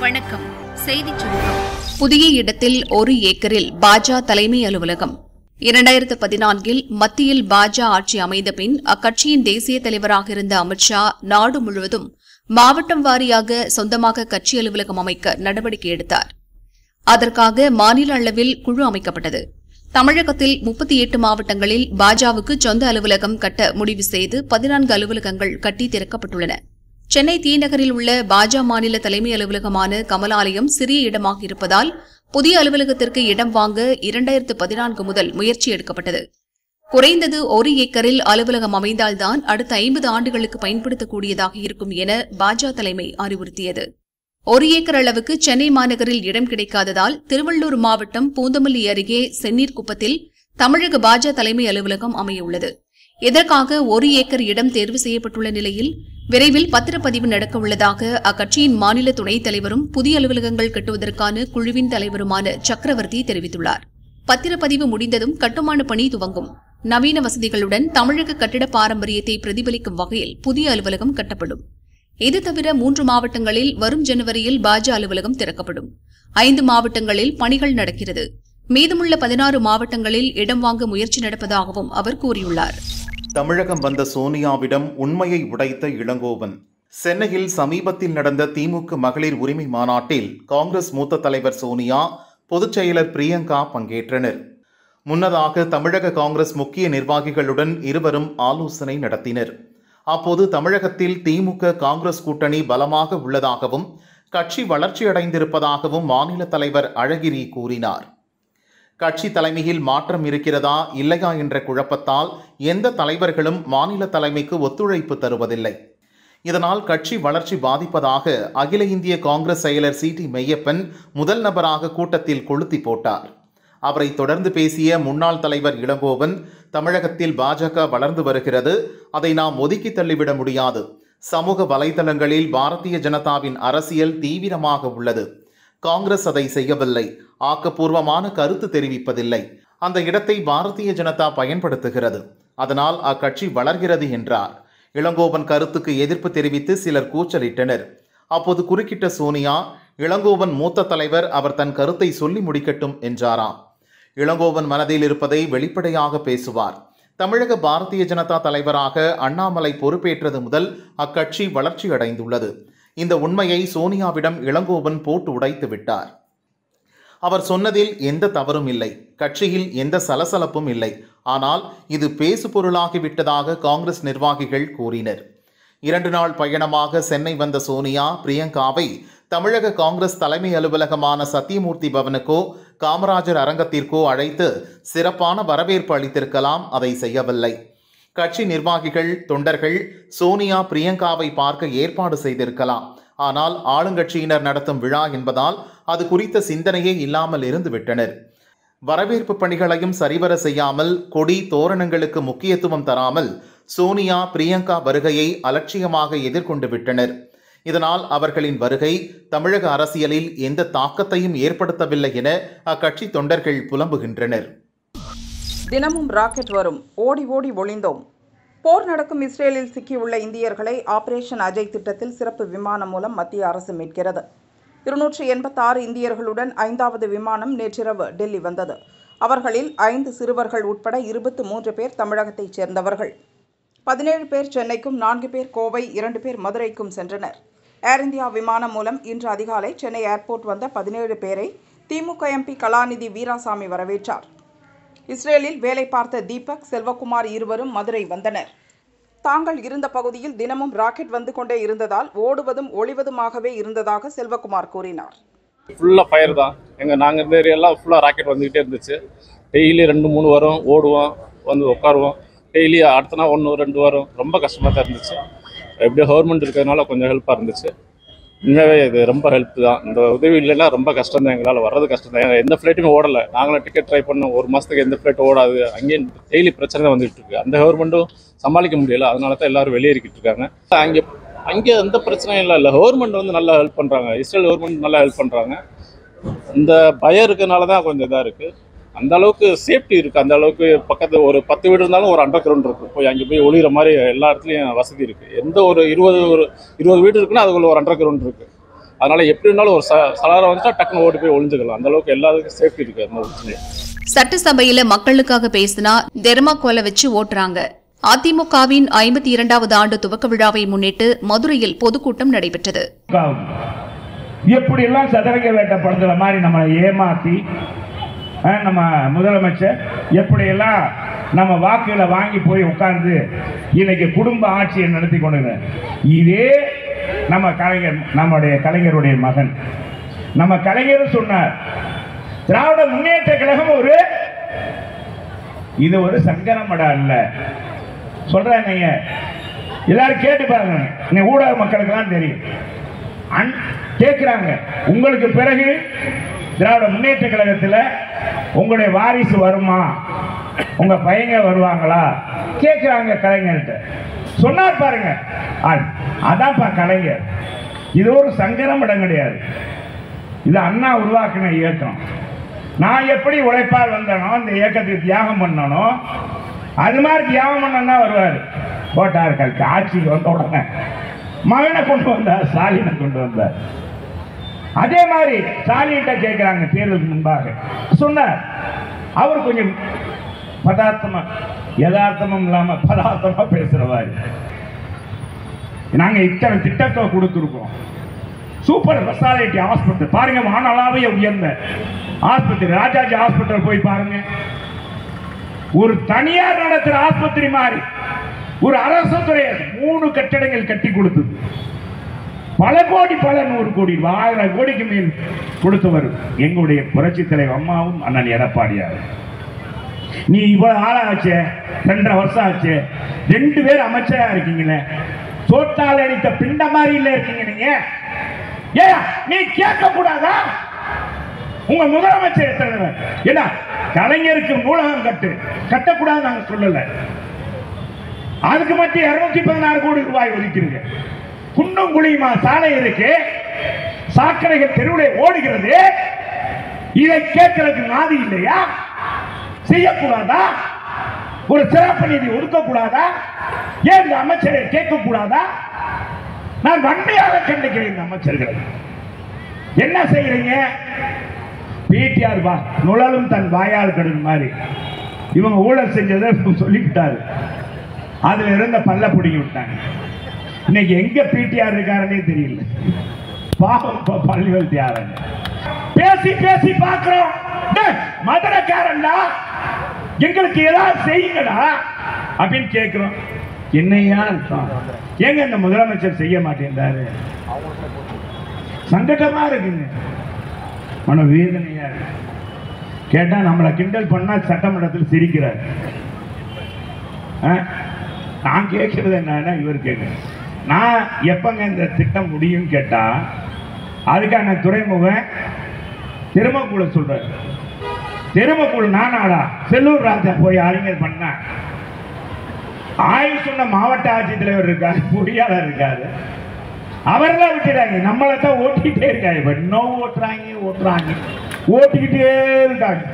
வணக்கம் செய்திச் சுருக்கம் புதிய இடத்தில் ஒரு ஏக்கரில் பாஜ தலைமை அலுவலகம் இரண்டாயிரத்து பதினான்கில் மத்தியில் பாஜ ஆட்சி அமைந்த பின் அக்கட்சியின் தேசிய தலைவராக இருந்த அமித்ஷா நாடு முழுவதும் மாவட்டம் வாரியாக சொந்தமாக கட்சி அலுவலகம் அமைக்க நடவடிக்கை எடுத்தார் அதற்காக மாநில அளவில் குழு அமைக்கப்பட்டது தமிழகத்தில் முப்பத்தி எட்டு மாவட்டங்களில் பாஜவுக்கு சொந்த அலுவலகம் கட்ட முடிவு செய்து பதினான்கு அலுவலகங்கள் கட்டி திறக்கப்பட்டுள்ளன சென்னை தீநகரில் உள்ள பாஜ மாநில தலைமை அலுவலகமான கமலாலயம் சிறிய இடமாக இருப்பதால் புதிய அலுவலகத்திற்கு இடம் வாங்க இரண்டாயிரத்து பதினான்கு முதல் முயற்சி எடுக்கப்பட்டது குறைந்தது ஒரு ஏக்கரில் அலுவலகம் அமைந்தால்தான் அடுத்த ஐம்பது ஆண்டுகளுக்கு பயன்படுத்தக்கூடியதாக இருக்கும் என பாஜ தலைமை அறிவுறுத்தியது ஒரு ஏக்கர் அளவுக்கு சென்னை மாநகரில் இடம் கிடைக்காததால் திருவள்ளூர் மாவட்டம் பூந்தமல்லி அருகே செந்நீர் குப்பத்தில் தமிழக பாஜ தலைமை அலுவலகம் அமையவுள்ளது இதற்காக ஒரு ஏக்கர் இடம் தேர்வு செய்யப்பட்டுள்ள நிலையில் விரைவில் பத்திரப்பதிவு நடக்க உள்ளதாக அக்கட்சியின் மாநில துணைத் தலைவரும் புதிய அலுவலகங்கள் கட்டுவதற்கான குழுவின் தலைவருமான சக்கரவர்த்தி தெரிவித்துள்ளார் பத்திரப்பதிவு முடிந்ததும் கட்டுமான பணி துவங்கும் நவீன வசதிகளுடன் தமிழக கட்டிட பாரம்பரியத்தை பிரதிபலிக்கும் வகையில் புதிய அலுவலகம் கட்டப்படும் இது தவிர மூன்று மாவட்டங்களில் வரும் ஜனவரியில் பாஜ அலுவலகம் திறக்கப்படும் ஐந்து மாவட்டங்களில் பணிகள் நடக்கிறது மீதமுள்ள பதினாறு மாவட்டங்களில் இடம் வாங்க முயற்சி நடப்பதாகவும் அவர் கூறியுள்ளார் தமிழகம் வந்த சோனியாவிடம் உண்மையை உடைத்த இளங்கோவன் சென்னையில் சமீபத்தில் நடந்த திமுக மகளிர் உரிமை மாநாட்டில் காங்கிரஸ் மூத்த தலைவர் சோனியா பொதுச் செயலர் பிரியங்கா பங்கேற்றனர் முன்னதாக தமிழக காங்கிரஸ் முக்கிய நிர்வாகிகளுடன் இருவரும் ஆலோசனை நடத்தினர் அப்போது தமிழகத்தில் திமுக காங்கிரஸ் கூட்டணி பலமாக உள்ளதாகவும் கட்சி வளர்ச்சியடைந்திருப்பதாகவும் மாநில தலைவர் அழகிரி கூறினார் கட்சி தலைமையில் மாற்றம் இருக்கிறதா இல்லையா என்ற குழப்பத்தால் எந்த தலைவர்களும் மாநில தலைமைக்கு ஒத்துழைப்பு தருவதில்லை இதனால் கட்சி வளர்ச்சி பாதிப்பதாக அகில இந்திய காங்கிரஸ் செயலர் சி டி மெய்யப்பன் முதல் நபராக கூட்டத்தில் கொளுத்தி போட்டார் அவரை தொடர்ந்து பேசிய முன்னாள் தலைவர் இளங்கோவன் தமிழகத்தில் பாஜக வளர்ந்து வருகிறது அதை நாம் ஒதுக்கி தள்ளிவிட முடியாது சமூக வலைதளங்களில் பாரதிய ஜனதாவின் அரசியல் தீவிரமாக உள்ளது காங்கிரஸ் அதை செய்யவில்லை ஆக்கப்பூர்வமான கருத்து தெரிவிப்பதில்லை அந்த இடத்தை பாரதிய ஜனதா பயன்படுத்துகிறது அதனால் அக்கட்சி வளர்கிறது என்றார் இளங்கோவன் கருத்துக்கு எதிர்ப்பு தெரிவித்து சிலர் கூச்சலிட்டனர் அப்போது குறுக்கிட்ட சோனியா இளங்கோவன் மூத்த தலைவர் அவர் தன் கருத்தை சொல்லி முடிக்கட்டும் என்றாராம் இளங்கோவன் மனதில் இருப்பதை வெளிப்படையாக பேசுவார் தமிழக பாரதிய ஜனதா தலைவராக அண்ணாமலை பொறுப்பேற்றது முதல் அக்கட்சி வளர்ச்சி அடைந்துள்ளது இந்த உண்மையை சோனியாவிடம் இளங்கோவன் போட்டு உடைத்து விட்டார் அவர் சொன்னதில் எந்த தவறும் இல்லை கட்சியில் எந்த சலசலப்பும் இல்லை ஆனால் இது பேசு பொருளாகிவிட்டதாக காங்கிரஸ் நிர்வாகிகள் கூறினர் இரண்டு நாள் பயணமாக சென்னை வந்த சோனியா பிரியங்காவை தமிழக காங்கிரஸ் தலைமை அலுவலகமான சத்தியமூர்த்தி பவனுக்கோ காமராஜர் அரங்கத்திற்கோ அழைத்து சிறப்பான வரவேற்பு அளித்திருக்கலாம் அதை செய்யவில்லை கட்சி நிர்வாகிகள் தொண்டர்கள் சோனியா பிரியங்காவை பார்க்க ஏற்பாடு செய்திருக்கலாம் ஆனால் ஆளுங்கட்சியினர் நடத்தும் விழா என்பதால் அது குறித்த சிந்தனையே இல்லாமல் இருந்து விட்டனர் வரவேற்பு பணிகளையும் சரிவர செய்யாமல் கொடி தோரணங்களுக்கு முக்கியத்துவம் தராமல் சோனியா பிரியங்கா வருகையை அலட்சியமாக எதிர்கொண்டு விட்டனர் இதனால் அவர்களின் வருகை தமிழக அரசியலில் எந்த தாக்கத்தையும் ஏற்படுத்தவில்லை என அக்கட்சி தொண்டர்கள் புலம்புகின்றனர் தினமும் ராக்கெட் வரும் ஓடி ஓடி ஒளிந்தோம் போர் நடக்கும் இஸ்ரேலில் சிக்கியுள்ள இந்தியர்களை ஆபரேஷன் அஜய் திட்டத்தில் சிறப்பு விமானம் மூலம் மத்திய அரசு மீட்கிறது இருநூற்றி எண்பத்தாறு இந்தியர்களுடன் ஐந்தாவது விமானம் நேற்றிரவு டெல்லி வந்தது அவர்களில் ஐந்து சிறுவர்கள் உட்பட இருபத்து மூன்று பேர் தமிழகத்தைச் சேர்ந்தவர்கள் பதினேழு பேர் சென்னைக்கும் நான்கு பேர் கோவை இரண்டு பேர் மதுரைக்கும் சென்றனர் ஏர் இந்தியா விமானம் மூலம் இன்று அதிகாலை சென்னை ஏர்போர்ட் வந்த பதினேழு பேரை திமுக எம்பி கலாநிதி வீராசாமி வரவேற்றார் இஸ்ரேலில் வேலை பார்த்த தீபக் செல்வகுமார் இருவரும் மதுரை வந்தனர் தாங்கள் இருந்த பகுதியில் தினமும் ராக்கெட் வந்து கொண்டே இருந்ததால் ஓடுவதும் ஒளிவதுமாகவே இருந்ததாக செல்வகுமார் கூறினார் ஃபுல்லாக ஃபயர் தான் எங்கள் நாங்கள் இருந்த ஏரியாலாம் ஃபுல்லாக ராக்கெட் வந்துக்கிட்டே இருந்துச்சு டெய்லி ரெண்டு மூணு வரும் ஓடுவோம் வந்து உட்காருவோம் டெய்லி அடுத்த நாள் ஒன்று ரெண்டு வரும் ரொம்ப கஷ்டமாக தான் இருந்துச்சு எப்படியோ கவர்மெண்ட் இருக்கிறதுனால கொஞ்சம் ஹெல்ப்பாக இருந்துச்சு உண்மையாகவே இது ரொம்ப ஹெல்ப் தான் இந்த உதவி இல்லைன்னா ரொம்ப கஷ்டம் தான் எங்களால் வர்றது கஷ்டம் தான் எந்த ஃப்ளைட்டுமே ஓடலை நாங்களும் டிக்கெட் ட்ரை பண்ணோம் ஒரு மாதத்துக்கு எந்த ஃப்ளைட் ஓடாது அங்கேயும் டெய்லி பிரச்சனை தான் வந்துகிட்டு இருக்கு அந்த கவர்மெண்ட்டும் சமாளிக்க முடியல அதனால தான் எல்லாரும் வெளியேறிக்கிட்டு இருக்காங்க அங்கே அங்கே எந்த பிரச்சனையும் இல்லை இல்லை கவர்மெண்ட் வந்து நல்லா ஹெல்ப் பண்ணுறாங்க இஸ்ரேல் கவர்மெண்ட் நல்லா ஹெல்ப் பண்ணுறாங்க இந்த பயம் இருக்கிறனால தான் கொஞ்சம் இதாக இருக்குது அந்த அளவுக்கு சேஃப்டி இருக்குது அந்த அளவுக்கு பக்கத்து ஒரு பத்து வீடு இருந்தாலும் ஒரு அண்டர் கிரவுண்ட் இருக்குது போய் அங்கே போய் ஒளிகிற மாதிரி எல்லா இடத்துலையும் வசதி இருக்குது எந்த ஒரு இருபது ஒரு இருபது வீடு இருக்குன்னா அதுக்குள்ள ஒரு அண்டர் கிரவுண்ட் இருக்குது அதனால எப்படி இருந்தாலும் ஒரு ச சலாரம் வந்துட்டா டக்குன்னு ஓடி போய் ஒளிஞ்சுக்கலாம் அந்த அளவுக்கு எல்லாத்துக்கும் சேஃப்டி இருக்கு அந்த பிரச்சனை சட்டசபையில மக்களுக்காக பேசினா தெர்மாக்கோலை வச்சு ஓட்டுறாங்க அதிமுகவின் ஐம்பத்தி இரண்டாவது ஆண்டு துவக்க விழாவை முன்னிட்டு மதுரையில் பொதுக்கூட்டம் நடைபெற்றது எப்படி எல்லாம் சதுரங்க வேட்டப்படுத்துற மாதிரி நம்மளை ஏமாத்தி அஹ், நம்ம முதலமைச்சர் எப்படியெல்லாம் நம்ம வாக்குகளை வாங்கி போய் உட்கார்ந்து இன்னைக்கு குடும்ப ஆட்சியை நடத்தி கொண்டு இதே நம்ம கலைஞர் நம்முடைய கலைஞருடைய மகன் நம்ம கலைஞர் சொன்னார் திராவிட முன்னேற்ற கழகம் ஒரு இது ஒரு சங்கரமடா அல்ல சொல்றேன் நீங்க எல்லாரும் கேட்டு பாருங்க நீ ஊடக மக்களுக்கெல்லாம் தெரியும் அன் கேட்குறாங்க உங்களுக்கு பிறகு திராவிட முன்னேற்ற கழகத்தில் உங்களுடைய வாரிசு வருமா உங்க பையங்க வருவாங்களா கேட்குறாங்க கலைஞர்கிட்ட சொன்னார் பாருங்க ஆ- அதான்ப்பா கலைஞர் இது ஒரு சங்கரம் இடம் கிடையாது இது அண்ணா உருவாக்கின இயக்கம் நான் எப்படி உழைப்பால் வந்தனோ இந்த இயக்கத்துக்கு தியாகம் பண்ணனோ அது மாதிரி தியாகம் பண்ண தான் வருவார் போட்டார்கள் ஆட்சிக்கு வந்த உடனே மகனை கொண்டு வந்தார் ஸ்டாலினை கொண்டு வந்தார் அதே மாதிரி ஸ்டாலின்கிட்ட கேட்குறாங்க தேர்தலுக்கு முன்பாக சொன்னார் அவர் கொஞ்சம் பதார்த்தமா யதார்த்தமும் இல்லாம பதார்த்தமா பேசுறவாரு நாங்க இத்தனை திட்டத்தை கொடுத்துருக்கோம் சூப்பர் ஸ்பெஷாலிட்டி ஹாஸ்பிட்டல் பாருங்க வானளாவிய உயர்ந்த ஆஸ்பத்திரி ராஜாஜி ஹாஸ்பிட்டல் போய் பாருங்க ஒரு தனியார் நடத்துற ஆஸ்பத்திரி மாதிரி ஒரு அரசு துறை மூணு கட்டடங்கள் கட்டி கொடுத்தது பல கோடி பல நூறு கோடி ஆயிரம் கோடிக்கு மேல் கொடுத்தவர் எங்களுடைய புரட்சி தலைவர் அம்மாவும் அண்ணன் எடப்பாடியார் நீ இவ்வளவு ஆளா ஆச்சு ரெண்டரை வருஷம் ஆச்சு ரெண்டு பேர் அமைச்சரா இருக்கீங்களே சோத்தால் அடித்த பிண்ட மாதிரி இல்ல இருக்கீங்க நீங்க ஏன் நீ கேட்க கூடாதா உங்க முதலமைச்சர் எத்தனை தடவை? என்ன கலைஞருக்கு நூலகம் கட்டு கட்டக்கூடாது நாங்க சொல்லல அதுக்கு மட்டும் இருநூத்தி பதினாறு கோடி ரூபாய் ஒதுக்கிறீங்க குண்டும் குழியுமா சாலை இருக்கு சாக்கடைகள் தெருவில் ஓடுகிறது இதை கேட்கறதுக்கு நாதி இல்லையா செய்யக்கூடாதா ஒரு சிறப்பு நிதி ஒதுக்கக்கூடாதா ஏன் இந்த அமைச்சரை கேட்கக்கூடாதா நான் வன்மையாக கண்டிக்கிறேன் இந்த அமைச்சர்களை என்ன செய்யறீங்க பிடிஆர் பா நுழலும் தன் வாயால் கடும் மாதிரி இவங்க ஊழல் செஞ்சதை சொல்லிவிட்டாரு அதுல இருந்த பல்ல பிடிங்கி விட்டாங்க இன்னைக்கு எங்க பிடிஆர் இருக்காருன்னே தெரியல பாவம் ப- பள்ளிகள் தியாரங்க பேசி பேசி பார்க்கிறோம் டேய், மதுரைக்காரன்டா எங்களுக்கு ஏதாவது செய்யுங்கடா அப்படின்னு கேட்கிறோம் என்னையா அர்த்தம் ஏங்க இந்த முதலமைச்சர் செய்ய மாட்டேன்றாரு சங்கடமா இருக்குங்க மன வேதனையா இருக்கு கேட்டா நம்மளை கிண்டல் பண்ணா சட்டமன்றத்தில் சிரிக்கிறார் ஆ? நான் கேட்கறது என்னன்னா இவர் கேட்குறேன் நான் எப்பங்க இந்த திட்டம் முடியும் கேட்டா அதுக்கான துறைமுகம் திருமக்குள்ள சொல்றாரு திருமக்குள் நானாடா செல்லூர் ராஜா போய் அறிஞர் பண்ண ஆய்வு சொன்ன மாவட்ட ஆட்சித்தலைவர் இருக்காரு பொறியாளர் இருக்காரு அவரெல்லாம் விட்டுட்டாங்க நம்மளை தான் ஓட்டிக்கிட்டே இருக்காங்க இப்ப இன்னும் ஓட்டுறாங்க ஓட்டுறாங்க ஓட்டிக்கிட்டே இருக்காங்க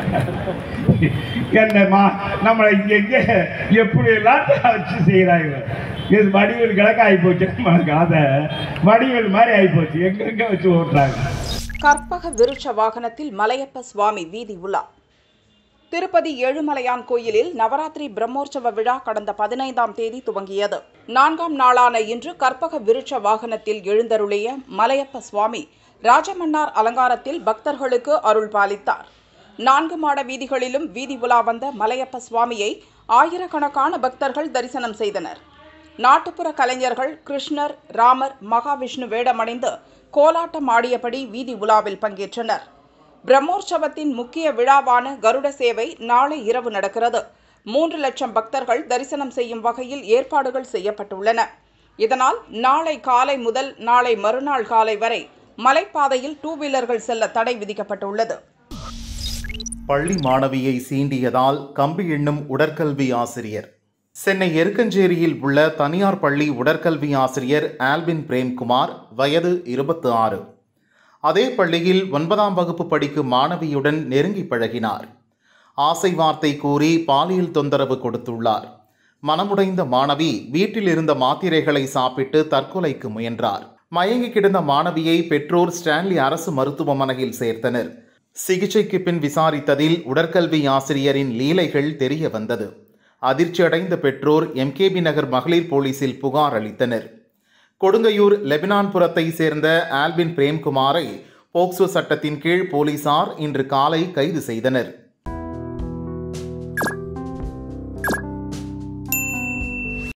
என்னம்மா நம்மளை இங்க எங்க எப்படி எல்லாம் வச்சு செய்யறாங்க இது வடிவேல் கிழக்கு ஆகி போச்சு நம்மளுக்கு அதை வடிவேல் மாதிரி ஆகி போச்சு எங்கெங்க வச்சு ஓட்டுறாங்க கற்பக விருட்ச வாகனத்தில் மலையப்ப சுவாமி வீதி உலா திருப்பதி ஏழுமலையான் கோயிலில் நவராத்திரி பிரம்மோற்சவ விழா கடந்த பதினைந்தாம் தேதி துவங்கியது நான்காம் நாளான இன்று கற்பக விருட்ச வாகனத்தில் எழுந்தருளிய மலையப்ப சுவாமி ராஜமன்னார் அலங்காரத்தில் பக்தர்களுக்கு அருள் பாலித்தார் நான்கு மாட வீதிகளிலும் வீதி உலா வந்த மலையப்ப சுவாமியை ஆயிரக்கணக்கான பக்தர்கள் தரிசனம் செய்தனர் நாட்டுப்புற கலைஞர்கள் கிருஷ்ணர் ராமர் மகாவிஷ்ணு வேடமணிந்து கோலாட்டம் ஆடியபடி வீதி உலாவில் பங்கேற்றனர் பிரம்மோற்சவத்தின் முக்கிய விழாவான கருட சேவை நாளை இரவு நடக்கிறது மூன்று லட்சம் பக்தர்கள் தரிசனம் செய்யும் வகையில் ஏற்பாடுகள் செய்யப்பட்டுள்ளன இதனால் நாளை காலை முதல் நாளை மறுநாள் காலை வரை மலைப்பாதையில் டூ வீலர்கள் செல்ல தடை விதிக்கப்பட்டுள்ளது பள்ளி மாணவியை சீண்டியதால் கம்பி எண்ணும் உடற்கல்வி ஆசிரியர் சென்னை எருக்கஞ்சேரியில் உள்ள தனியார் பள்ளி உடற்கல்வி ஆசிரியர் ஆல்பின் பிரேம்குமார் வயது இருபத்தி ஆறு அதே பள்ளியில் ஒன்பதாம் வகுப்பு படிக்கும் மாணவியுடன் நெருங்கி பழகினார் ஆசை வார்த்தை கூறி பாலியல் தொந்தரவு கொடுத்துள்ளார் மனமுடைந்த மாணவி வீட்டில் இருந்த மாத்திரைகளை சாப்பிட்டு தற்கொலைக்கு முயன்றார் மயங்கி கிடந்த மாணவியை பெற்றோர் ஸ்டான்லி அரசு மருத்துவமனையில் சேர்த்தனர் சிகிச்சைக்கு பின் விசாரித்ததில் உடற்கல்வி ஆசிரியரின் லீலைகள் தெரிய வந்தது அதிர்ச்சியடைந்த பெற்றோர் எம்கேபி நகர் மகளிர் போலீசில் புகார் அளித்தனர் கொடுங்கையூர் லெபனான்புரத்தை சேர்ந்த ஆல்பின் பிரேம்குமாரை போக்சோ சட்டத்தின் கீழ் போலீசார் இன்று காலை கைது செய்தனர்